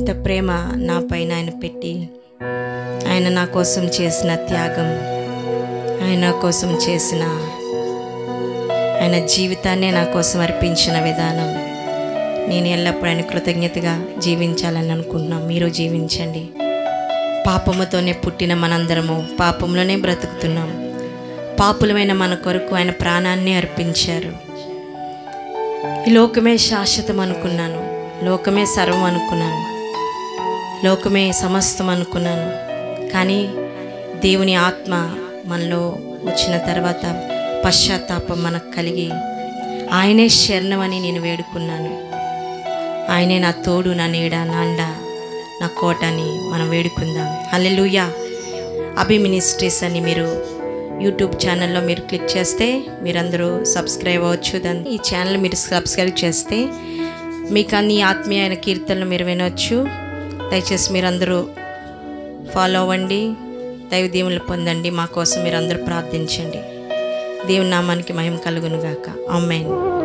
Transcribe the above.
ఇంత ప్రేమ నా పైన ఆయన పెట్టి ఆయన నా కోసం చేసిన త్యాగం ఆయన నా కోసం చేసిన ఆయన జీవితాన్నే నా కోసం అర్పించిన విధానం నేను ఎల్లప్పుడూ ఆయన కృతజ్ఞతగా జీవించాలని అనుకుంటున్నాం మీరు జీవించండి పాపముతోనే పుట్టిన మనందరము పాపంలోనే బ్రతుకుతున్నాం పాపులమైన మన కొరకు ఆయన ప్రాణాన్ని అర్పించారు ఈ లోకమే శాశ్వతం అనుకున్నాను లోకమే సర్వం అనుకున్నాను లోకమే సమస్తం అనుకున్నాను కానీ దేవుని ఆత్మ మనలో వచ్చిన తర్వాత పశ్చాత్తాపం మనకు కలిగి ఆయనే శరణమని నేను వేడుకున్నాను ఆయనే నా తోడు నా నీడ నా అండ నా కోట అని మనం వేడుకుందాం హల్లెలూయా అభి మినిస్ట్రీస్ అని మీరు యూట్యూబ్ ఛానల్లో మీరు క్లిక్ చేస్తే మీరందరూ సబ్స్క్రైబ్ అవ్వచ్చు దాన్ని ఈ ఛానల్ మీరు సబ్స్క్రైబ్ చేస్తే మీకు అన్ని ఆత్మీయ కీర్తనలు మీరు వినొచ్చు దయచేసి మీరందరూ ఫాలో అవ్వండి దైవ దీవులు పొందండి మా కోసం మీరందరూ ప్రార్థించండి దేవుని నామానికి మహిమ కలుగునుగాక ఆమెన్